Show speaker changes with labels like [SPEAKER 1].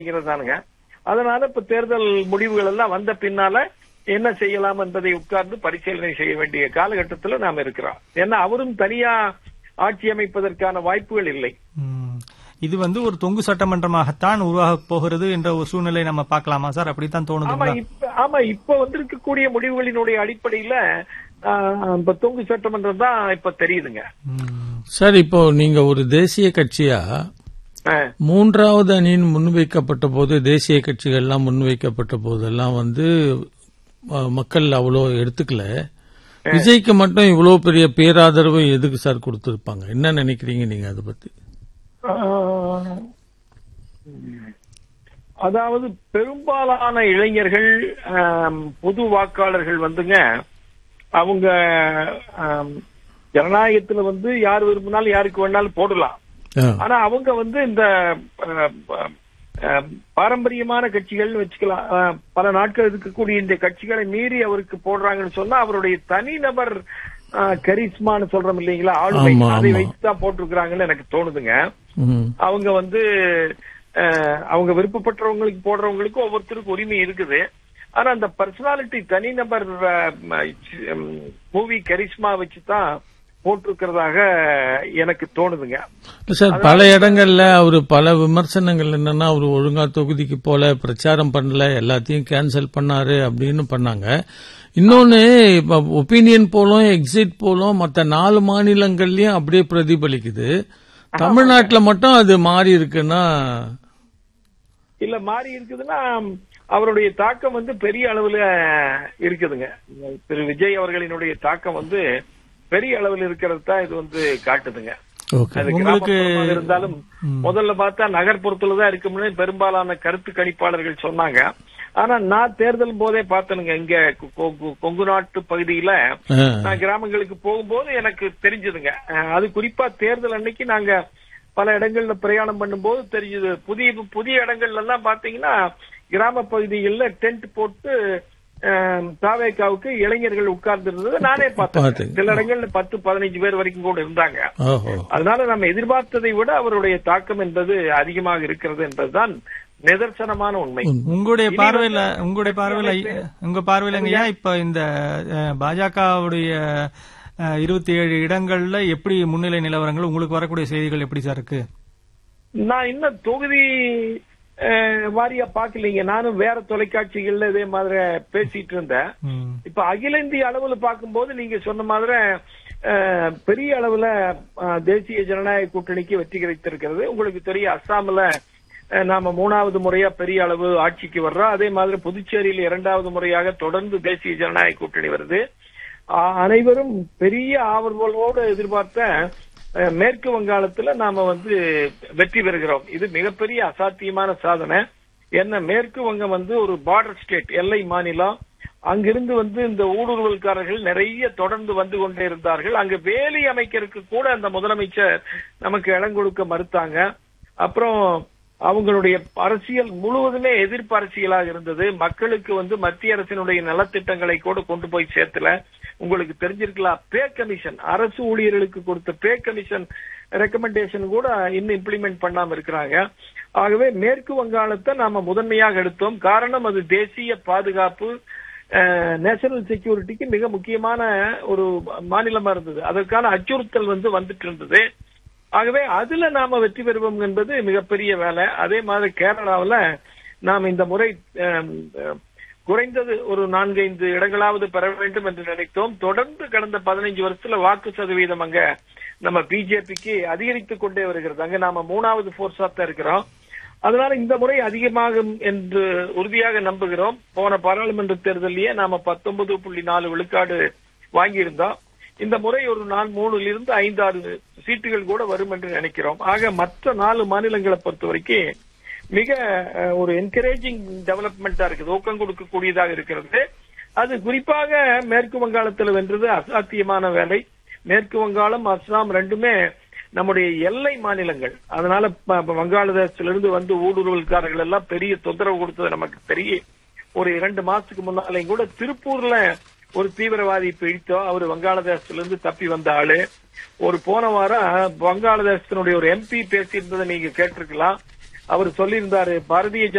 [SPEAKER 1] அப்படிங்கிறது தானுங்க அதனால இப்ப தேர்தல் முடிவுகள் எல்லாம் வந்த பின்னால என்ன செய்யலாம் என்பதை உட்கார்ந்து பரிசீலனை செய்ய வேண்டிய காலகட்டத்துல நாம் இருக்கிறோம் ஏன்னா அவரும் தனியா ஆட்சி அமைப்பதற்கான வாய்ப்புகள் இல்லை
[SPEAKER 2] ம். இது வந்து ஒரு தொங்கு சட்டமன்றமாகத்தான் உருவாக போகிறது என்ற ஒரு சூழ்நிலை நம்ம பார்க்கலாமா சார் அப்படித்தான்
[SPEAKER 1] ஆமா
[SPEAKER 2] தோணுதுங்களா
[SPEAKER 1] இப்ப ஆமா இப்ப வந்திருக்கக்கூடிய முடிவுகளினுடைய அடிப்படையில ஆஹ், இப்ப தொங்கு சட்டமன்றம் தான் இப்ப தெரியுதுங்க
[SPEAKER 2] ம்.
[SPEAKER 3] சார் இப்போ நீங்க ஒரு தேசிய கட்சியா
[SPEAKER 1] ஆஹ்,
[SPEAKER 3] மூன்றாவது அணியின் முன்வைக்கப்பட்ட போது தேசிய கட்சிகள்லாம் முன்வைக்கப்பட்ட போதெல்லாம் வந்து அஹ், மக்கள் அவ்வளோ எடுத்துக்கல விஜய்க்கு மட்டும் இவ்வளவு பெரிய பேராதரவு எதுக்கு சார் கொடுத்திருப்பாங்க என்ன நினைக்கிறீங்க நீங்க அதை பத்தி
[SPEAKER 1] ஆஹ், அதாவது பெரும்பாலான இளைஞர்கள் ஆம், பொது வாக்காளர்கள் வந்துங்க அவங்க ஆம், ஜனநாயகத்துல வந்து யார் விரும்பினாலும் யாருக்கு வேணாலும் போடலாம்
[SPEAKER 3] ஆ,
[SPEAKER 1] ஆனா அவங்க வந்து இந்த அஹ், அஹ், பாரம்பரியமான கட்சிகள் வச்சுக்கலாம் அஹ், பல நாட்கள் இருக்கக்கூடிய இந்த கட்சிகளை மீறி அவருக்கு போடுறாங்கன்னு சொன்னா அவருடைய தனிநபர் அஹ், கரிஸ்மான்னு சொல்றோம் இல்லைங்களா ஆளுமை
[SPEAKER 3] ஆமா,
[SPEAKER 1] அதை
[SPEAKER 3] ஆமா.
[SPEAKER 1] வைத்துதான் போட்டிருக்கிறாங்கன்னு எனக்கு தோணுதுங்க
[SPEAKER 3] ம்,
[SPEAKER 1] அவங்க வந்து அஹ், அவங்க விருப்பப்பட்டவங்களுக்கு போடுறவங்களுக்கு ஒவ்வொருத்தருக்கும் உரிமை இருக்குது ஆனா அந்த பர்சனாலிட்டி தனிநபர் மூவி கரிஸ்மா வச்சுதான் போட்டிருக்கிறதாக எனக்கு தோணுதுங்க
[SPEAKER 3] சார் பல இடங்கள்ல அவரு பல விமர்சனங்கள் என்னன்னா அவரு ஒழுங்கா தொகுதிக்கு போல பிரச்சாரம் பண்ணல எல்லாத்தையும் கேன்சல் பண்ணாரு அப்படின்னு பண்ணாங்க இன்னொன்னு இப்ப ஒப்பீனியன் போலும் எக்ஸிட் போலும் மத்த நாலு மாநிலங்கள்லயும் அப்படியே பிரதிபலிக்குது தமிழ்நாட்டுல மட்டும் அது மாறி இருக்குன்னா
[SPEAKER 1] இல்ல மாறி இருக்குதுன்னா அவருடைய தாக்கம் வந்து பெரிய அளவுல இருக்குதுங்க திரு விஜய் அவர்களினுடைய தாக்கம் வந்து பெரிய அளவில் இருக்கிறது தான் இது வந்து காட்டுதுங்க
[SPEAKER 3] ஓகே
[SPEAKER 1] அது
[SPEAKER 2] உங்களுக்கு-
[SPEAKER 1] கிராமப்புறமாக இருந்தாலும் முதல்ல பார்த்தா நகர்ப்புறத்துல தான் இருக்கும்னு பெரும்பாலான கருத்து கணிப்பாளர்கள் சொன்னாங்க ஆனா நான் தேர்தல் போதே பார்த்தனுங்க இங்க கொ- கொ- கொங்கு நாட்டு பகுதியில
[SPEAKER 3] ஆ,
[SPEAKER 1] நான் கிராமங்களுக்கு போகும்போது எனக்கு தெரிஞ்சதுங்க அஹ் அது குறிப்பா தேர்தல் அன்னைக்கு நாங்க பல இடங்கள்ல பிரயாணம் பண்ணும்போது தெரிஞ்சது புதிய புதிய இடங்கள்ல எல்லாம் பாத்தீங்கன்னா கிராம பகுதிகளில் டென்ட் போட்டு அஹ், தாவேக்காவுக்கு இளைஞர்கள் உட்கார்ந்து இருந்தது நானே பார்த்தேன்
[SPEAKER 3] பார்த்தீங்க.
[SPEAKER 1] சில இடங்கள்ல பத்து பதினஞ்சு பேர் வரைக்கும் கூட இருந்தாங்க
[SPEAKER 3] ஓஹோ
[SPEAKER 1] அதனால நம்ம எதிர்பார்த்ததை விட அவருடைய தாக்கம் என்பது அதிகமாக இருக்கிறது என்பதுதான் நிதர்சனமான உண்மை
[SPEAKER 2] உங்களுடைய பார்வையில உங்களுடைய பார்வையில உங்க பார்வையில ஐயா இப்ப இந்த அஹ், பாஜகவுடைய இருபத்தி ஏழு இடங்கள்ல எப்படி முன்னிலை நிலவரங்கள் உங்களுக்கு வரக்கூடிய செய்திகள் எப்படி சார் இருக்கு
[SPEAKER 1] நான் இன்னும் தொகுதி அஹ், வாரியா பாக்கலீங்க நானும் வேற தொலைக்காட்சிகள்ல இதே மாதிரி பேசிட்டு இருந்தேன்
[SPEAKER 2] ம்.
[SPEAKER 1] இப்ப அகில இந்திய அளவுல பார்க்கும்போது நீங்க சொன்ன மாதிரி அஹ், பெரிய அளவுல அஹ், தேசிய ஜனநாயக கூட்டணிக்கு வெற்றி கிடைத்திருக்கிறது உங்களுக்கு தெரியும் அஸ்ஸாம்ல அஹ், நாம மூணாவது முறையா பெரிய அளவு ஆட்சிக்கு வர்றோம் அதே மாதிரி புதுச்சேரியில் இரண்டாவது முறையாக தொடர்ந்து தேசிய ஜனநாயக கூட்டணி வருது அ- அனைவரும் பெரிய ஆவல்களோடு எதிர்பார்த்த அஹ், மேற்கு வங்காளத்துல நாம வந்து வெற்றி பெறுகிறோம் இது மிகப்பெரிய அசாத்தியமான சாதனை என்ன மேற்கு வங்கம் வந்து ஒரு பார்டர் ஸ்டேட் எல்லை மாநிலம் அங்கிருந்து வந்து இந்த ஊடுருவல்காரர்கள் நிறைய தொடர்ந்து வந்து கொண்டே இருந்தார்கள் அங்க வேலி அமைக்கிறதுக்கு கூட அந்த முதலமைச்சர் நமக்கு இடம் கொடுக்க மறுத்தாங்க அப்புறம் அவங்களுடைய அரசியல் முழுவதுமே எதிர்ப்பு அரசியலாக இருந்தது மக்களுக்கு வந்து மத்திய அரசினுடைய நலத்திட்டங்களை கூட கொண்டு போய் சேர்த்துல உங்களுக்கு தெரிஞ்சிருக்கலாம் பே கமிஷன் அரசு ஊழியர்களுக்கு கொடுத்த பே கமிஷன் ரெக்கமெண்டேஷன் கூட இன்னும் இம்ப்ளிமெண்ட் பண்ணாம இருக்கிறாங்க ஆகவே மேற்கு வங்காளத்தை நாம முதன்மையாக எடுத்தோம் காரணம் அது தேசிய பாதுகாப்பு நேஷனல் செக்யூரிட்டிக்கு மிக முக்கியமான ஒரு மாநிலமா இருந்தது அதற்கான அச்சுறுத்தல் வந்து வந்துட்டு இருந்தது ஆகவே அதுல நாம வெற்றி பெறுவோம் என்பது மிகப்பெரிய வேலை அதே மாதிரி கேரளாவுல நாம் இந்த முறை அஹ், அஹ், குறைந்தது ஒரு நான்கைந்து இடங்களாவது பெற வேண்டும் என்று நினைத்தோம் தொடர்ந்து கடந்த பதினைஞ்சு வருஷத்துல வாக்கு சதவீதம் அங்க நம்ம பிஜேபிக்கு அதிகரித்துக் கொண்டே வருகிறது அங்க நாம மூணாவது போர்ஸா தான் இருக்கிறோம் அதனால இந்த முறை அதிகமாகும் என்று உறுதியாக நம்புகிறோம் போன பாராளுமன்ற தேர்தலிலேயே நாம பத்தொன்பது புள்ளி நாலு விழுக்காடு வாங்கியிருந்தோம் இந்த முறை ஒரு நாள் மூணுல இருந்து ஐந்து ஆறு சீட்டுகள் கூட வரும் என்று நினைக்கிறோம் ஆக மற்ற நாலு மாநிலங்களை பொறுத்த வரைக்கும் மிக அஹ், ஒரு என்கரேஜிங் டெவலப்மெண்டா இருக்குது ஊக்கம் கொடுக்கக்கூடியதாக இருக்கிறது அது குறிப்பாக மேற்கு வங்காளத்தில் வென்றது அசாத்தியமான வேலை மேற்கு வங்காளம் அஸ்ஸாம் ரெண்டுமே நம்முடைய எல்லை மாநிலங்கள் அதனால ப- ப- வங்காளதேசத்திலிருந்து வந்து ஊடுருவல்காரர்கள் எல்லாம் பெரிய தொந்தரவு கொடுத்தது நமக்கு தெரியும் ஒரு இரண்டு மாசத்துக்கு முன்னாலையும் கூட திருப்பூர்ல ஒரு தீவிரவாதி பிடித்தோம் அவர் வங்காளதேசத்திலிருந்து தப்பி வந்த ஆளு ஒரு போன வாரம் வங்காளதேசத்தினுடைய ஒரு எம்பி பேசியிருந்ததை நீங்க கேட்டிருக்கலாம் அவர் சொல்லியிருந்தாரு பாரதிய